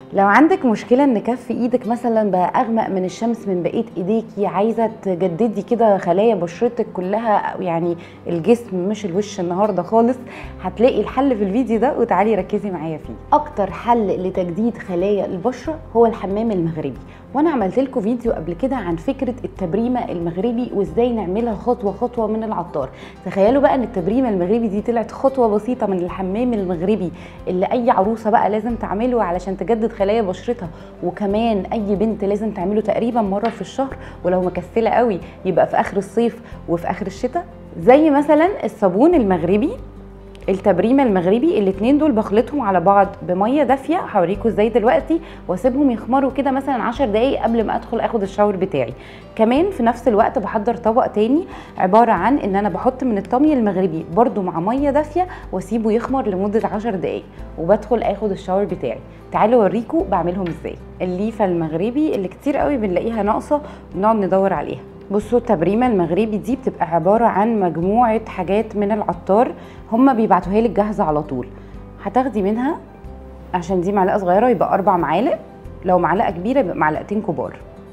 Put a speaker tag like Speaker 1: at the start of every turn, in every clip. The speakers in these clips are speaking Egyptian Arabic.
Speaker 1: لو عندك مشكلة ان كف ايدك مثلا بقى اغمق من الشمس من بقية ايديكي عايزة تجددي كده خلايا بشرتك كلها يعني الجسم مش الوش النهاردة خالص هتلاقي الحل في الفيديو ده وتعالي ركزي معايا فيه اكتر حل لتجديد خلايا البشرة هو الحمام المغربي وانا عملت لكم فيديو قبل كده عن فكرة التبريمة المغربي وازاي نعملها خطوة خطوة من العطار تخيلوا بقى ان التبريمة المغربي دي طلعت خطوة بسيطة من الحمام المغربي اللي اي عروسة بقى لازم تعمله علشان تجدد خلايا بشرتها وكمان اي بنت لازم تعمله تقريبا مره في الشهر ولو مكسله قوي يبقى في اخر الصيف وفي اخر الشتاء زي مثلا الصابون المغربي التبريمه المغربي الاتنين دول بخلطهم على بعض بميه دافيه هوريكم ازاي دلوقتي واسيبهم يخمروا كده مثلا 10 دقايق قبل ما ادخل اخد الشاور بتاعي كمان في نفس الوقت بحضر طبق تاني عباره عن ان انا بحط من الطمي المغربي برده مع ميه دافيه واسيبه يخمر لمده 10 دقايق وبدخل اخد الشاور بتاعي تعالوا اوريكم بعملهم ازاي الليفه المغربي اللي كتير قوي بنلاقيها ناقصه بنقعد ندور عليها بصوا التبريمه المغربي دي بتبقى عباره عن مجموعه حاجات من العطار هما بيبعتوها لك جاهزه على طول هتاخدي منها عشان دي معلقه صغيره يبقى اربع معالق لو معلقه كبيره يبقى معلقتين كبار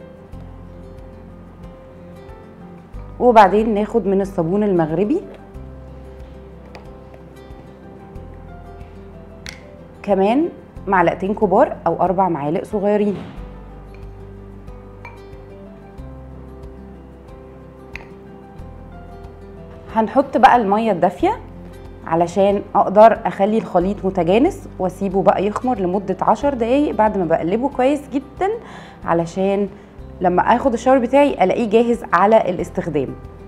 Speaker 1: وبعدين ناخد من الصابون المغربي كمان معلقتين كبار او اربع معالق صغيرين هنحط بقى الميه الدافيه علشان اقدر اخلي الخليط متجانس واسيبه بقى يخمر لمده 10 دقايق بعد ما بقلبه كويس جدا علشان لما اخد الشاور بتاعي الاقيه جاهز على الاستخدام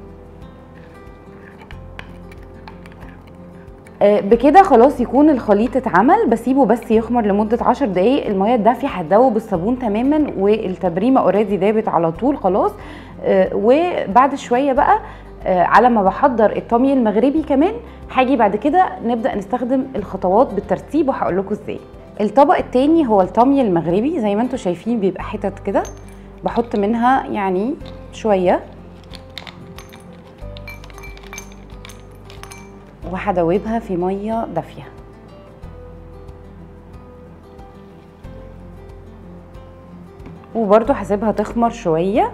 Speaker 1: بكده خلاص يكون الخليط اتعمل بسيبه بس يخمر لمده 10 دقايق الميه الدافيه هتدوب الصابون تماما والتبريمه اوريدي دابت على طول خلاص وبعد شويه بقى على ما بحضر الطمي المغربي كمان هاجي بعد كده نبدا نستخدم الخطوات بالترتيب وهقول لكم ازاي الطبق التاني هو الطمي المغربي زي ما انتم شايفين بيبقى حتت كده بحط منها يعني شويه وهدوبها في ميه دافيه وبرده هسيبها تخمر شويه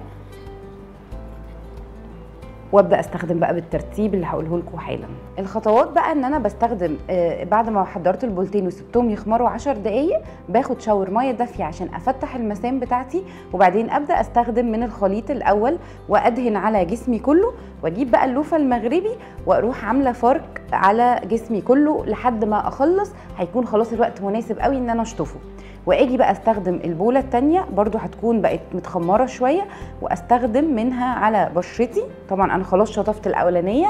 Speaker 1: وابدا استخدم بقى بالترتيب اللي هقوله لكم حالا الخطوات بقى ان انا بستخدم آه بعد ما حضرت البولتين وسبتهم يخمروا 10 دقايق باخد شاور ميه دافيه عشان افتح المسام بتاعتي وبعدين ابدا استخدم من الخليط الاول وادهن على جسمي كله واجيب بقى اللوفه المغربي واروح عامله فرك على جسمي كله لحد ما اخلص هيكون خلاص الوقت مناسب قوي ان انا اشطفه واجي بقى استخدم البوله التانية برضو هتكون بقت متخمره شويه واستخدم منها على بشرتي طبعا انا خلاص شطفت الاولانيه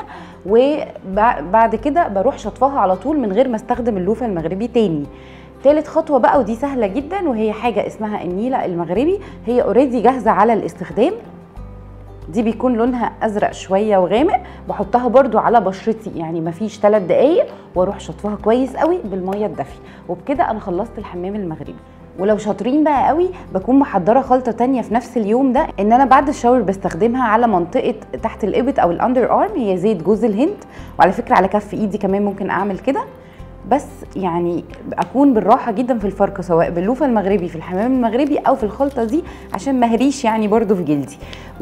Speaker 1: وبعد كده بروح شطفها على طول من غير ما استخدم اللوفه المغربي تاني تالت خطوه بقى ودي سهله جدا وهي حاجه اسمها النيله المغربي هي اوريدي جاهزه على الاستخدام دي بيكون لونها ازرق شويه وغامق بحطها برده على بشرتي يعني مفيش 3 دقايق واروح شطفها كويس قوي بالميه الدافيه وبكده انا خلصت الحمام المغربي ولو شاطرين بقى قوي بكون محضره خلطه تانية في نفس اليوم ده ان انا بعد الشاور بستخدمها على منطقه تحت الابط او الاندر ارم هي زيت جوز الهند وعلى فكره على كف ايدي كمان ممكن اعمل كده بس يعني اكون بالراحه جدا في الفركه سواء باللوفه المغربي في الحمام المغربي او في الخلطه دي عشان ما هريش يعني برده في جلدي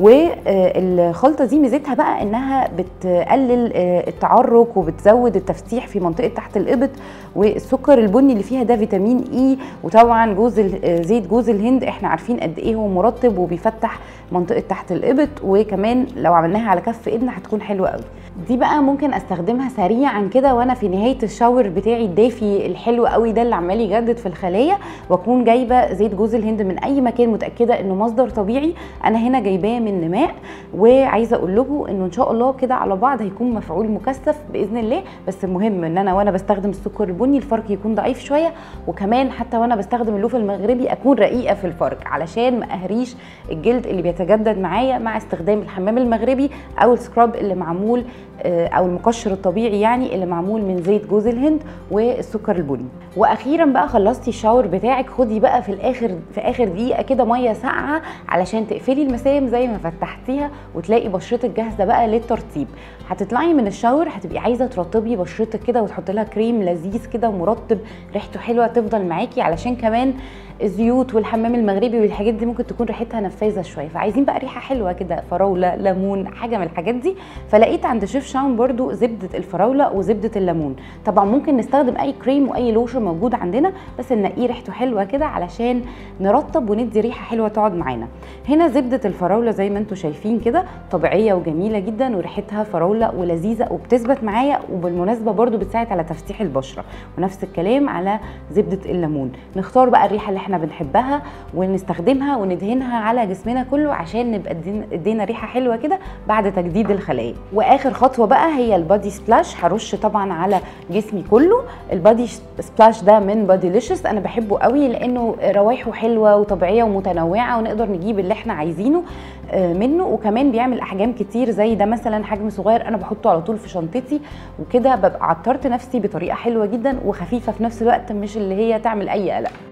Speaker 1: والخلطه دي ميزتها بقى انها بتقلل التعرق وبتزود التفتيح في منطقه تحت الابط والسكر البني اللي فيها ده فيتامين اي وطبعا جوز زيت جوز الهند احنا عارفين قد ايه هو مرطب وبيفتح منطقه تحت الابط وكمان لو عملناها على كف ايدنا هتكون حلوه قوي دي بقى ممكن استخدمها سريعا كده وانا في نهايه الشاور بتاعي الدافي الحلو قوي ده اللي عمال يجدد في الخلايا واكون جايبه زيت جوز الهند من اي مكان متاكده انه مصدر طبيعي انا هنا جايباه من نماء وعايزه اقول لكم انه ان شاء الله كده على بعض هيكون مفعول مكثف باذن الله بس المهم ان انا وانا بستخدم السكر البني الفرق يكون ضعيف شويه وكمان حتى وانا بستخدم اللوف المغربي اكون رقيقه في الفرق علشان ما اهريش الجلد اللي بيتجدد معايا مع استخدام الحمام المغربي او السكراب اللي معمول او المقشر الطبيعي يعني اللي معمول من زيت جوز الهند والسكر البني واخيرا بقى خلصتي الشاور بتاعك خدي بقى في الاخر في اخر دقيقه كده ميه ساقعه علشان تقفلي المسام زي ما فتحتيها وتلاقي بشرتك جاهزه بقى للترطيب هتطلعي من الشاور هتبقي عايزه ترطبي بشرتك كده وتحطي لها كريم لذيذ كده ومرطب ريحته حلوه تفضل معاكي علشان كمان الزيوت والحمام المغربي والحاجات دي ممكن تكون ريحتها نفاذه شويه فعايزين بقى ريحه حلوه كده فراوله ليمون حاجه من الحاجات دي فلقيت عند شيف شاون برضو زبده الفراوله وزبده الليمون طبعا ممكن نستخدم اي كريم واي لوشن موجود عندنا بس نلاقيه ريحته حلوه كده علشان نرطب وندي ريحه حلوه تقعد معانا هنا زبده الفراوله زي ما انتم شايفين كده طبيعيه وجميله جدا وريحتها فراوله ولذيذه وبتثبت معايا وبالمناسبه برضو بتساعد على تفتيح البشره ونفس الكلام على زبده الليمون نختار بقى الريحه اللي احنا بنحبها ونستخدمها وندهنها على جسمنا كله عشان نبقى ادينا ريحه حلوه كده بعد تجديد الخلايا واخر خطوه بقى هي البادي سبلاش هرش طبعا على جسمي كله البادي سبلاش ده من بادي ليشس انا بحبه قوي لانه روايحه حلوه وطبيعيه ومتنوعه ونقدر نجيب اللي احنا عايزينه منه وكمان بيعمل احجام كتير زي ده مثلا حجم صغير انا بحطه على طول في شنطتي وكده ببقى عطرت نفسي بطريقه حلوه جدا وخفيفه في نفس الوقت مش اللي هي تعمل اي قلق